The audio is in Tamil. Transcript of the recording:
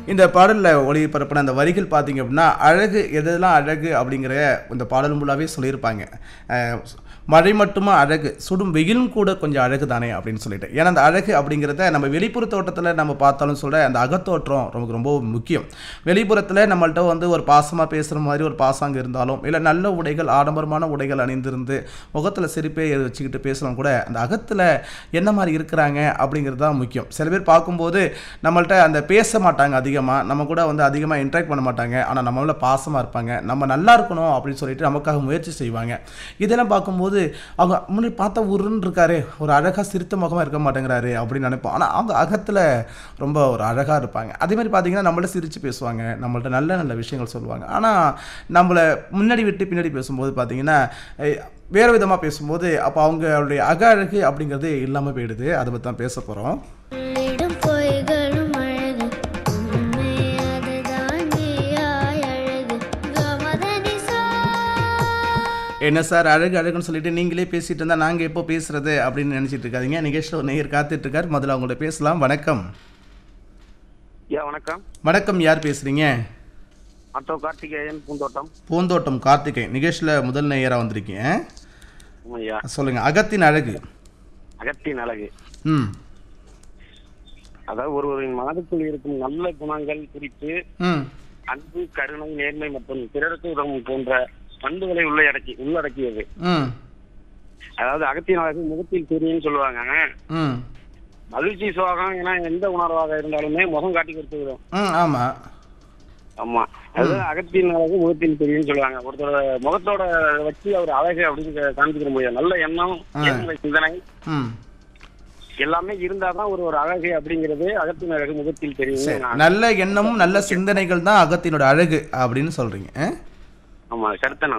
இந்த பாடலில் ஒளிபரப்பின அந்த வரிகள் பார்த்தீங்க அப்படின்னா அழகு எதெல்லாம் அழகு அப்படிங்கிற இந்த பாடல் ஃபுல்லாகவே சொல்லியிருப்பாங்க அஹ், மழை மட்டுமா அழகு சுடும் வெயிலும் கூட கொஞ்சம் அழகு தானே அப்படின்னு சொல்லிட்டு ஏன்னா அந்த அழகு அப்படிங்கிறத நம்ம வெளிப்புற தோட்டத்தில் நம்ம பார்த்தாலும் சொல்ல அந்த அகத்தோற்றம் நமக்கு ரொம்ப முக்கியம் வெளிப்புறத்தில் நம்மள்ட்ட வந்து ஒரு பாசமாக பேசுகிற மாதிரி ஒரு பாசாங்க இருந்தாலும் இல்லை நல்ல உடைகள் ஆடம்பரமான உடைகள் அணிந்திருந்து முகத்தில் சிரிப்பே வச்சுக்கிட்டு பேசலாம் கூட அந்த அகத்தில் என்ன மாதிரி இருக்கிறாங்க அப்படிங்கிறது தான் முக்கியம் சில பேர் பார்க்கும்போது நம்மள்ட்ட அந்த பேச மாட்டாங்க அதிகமாக நம்ம கூட வந்து அதிகமாக இன்ட்ராக்ட் பண்ண மாட்டாங்க ஆனால் நம்ம மேல பாசமாக இருப்பாங்க நம்ம நல்லா இருக்கணும் அப்படின்னு சொல்லிட்டு நமக்காக முயற்சி செய்வாங்க இதெல்லாம் பார்க்கும்போது அவங்க முன்னாடி பார்த்தா உருன்னு இருக்காரு ஒரு அழகாக சிரித்த முகமாக இருக்க மாட்டேங்கிறாரு அப்படின்னு நினைப்போம் ஆனால் அவங்க அகத்தில் ரொம்ப ஒரு அழகாக இருப்பாங்க அதே மாதிரி பார்த்தீங்கன்னா நம்மள்ட்ட சிரித்து பேசுவாங்க நம்மள்ட்ட நல்ல நல்ல விஷயங்கள் சொல்லுவாங்க ஆனால் நம்மளை முன்னாடி விட்டு பின்னாடி பேசும்போது பார்த்தீங்கன்னா அஹ், வேறு விதமாக பேசும்போது அப்போ அவங்களுடைய அக அழகு அப்படிங்கிறது இல்லாமல் போயிடுது அதை பற்றி தான் பேச போகிறோம் சொல்லிடும் பொய்களும் அழகு உண்மை அதுதான் மெய்யாய் அழகு கமதனி என்ன சார் அழகு அழகுன்னு சொல்லிட்டு நீங்களே பேசிட்டு இருந்தா நாங்கள் எப்போ பேசுறது அப்படின்னு நினச்சிட்டு இருக்காதீங்க நிகழ்ச்சியில் ஒரு நேயர் காத்துட்டு இருக்கார் முதல்ல அவங்கள்ட்ட பேசலாம் வணக்கம் ஐயா வணக்கம் வணக்கம் யார் பேசுறீங்க ஆட்டோ கார்த்திகேயன் பூந்தோட்டம் பூந்தோட்டம் கார்த்திகை நிகழ்ச்சியில் முதல் நேயராக வந்திருக்கீங்க ஐயா சொல்லுங்க அகத்தின் அழகு அகத்தின் அழகு ம் அதாவது ஒருவரின் மனதுக்குள் இருக்கும் நல்ல குணங்கள் குறித்து ம் அன்பு கருணை நேர்மை மற்றும் பிறருக்கு உதவும் போன்ற பண்புகளை உள்ளடக்கி உள்ளடக்கியது ம் அதாவது அகத்தின் அழகு முகத்தில் தெரியும்னு சொல்லுவாங்க ம் மகிழ்ச்சி சோகம் ஏன்னா எந்த உணர்வாக இருந்தாலுமே முகம் காட்டி கொடுத்து விடும் ம் ஆமாம் ஆமா அது அகத்தின் அழகு முகத்தில் தெரியும்னு சொல்லுவாங்க ஒருத்தரோட முகத்தோட வச்சு அவர் அழகு அப்படின்னு காமிச்சிக்க முடியாது நல்ல எண்ணம் ஆ. நேர்மை சிந்தனை ம் எல்லாமே இருந்தாதான் ஒரு ஒரு அழகு அப்படிங்கிறது அகத்தின் அழகு முகத்தில் சரி தெரியும் நான் நல்ல எண்ணமும் நல்ல சிந்தனைகள் தான் அகத்தினோட அழகு அப்படின்னு சொல்றீங்க ஆ? ஆமா கருத்தை நான்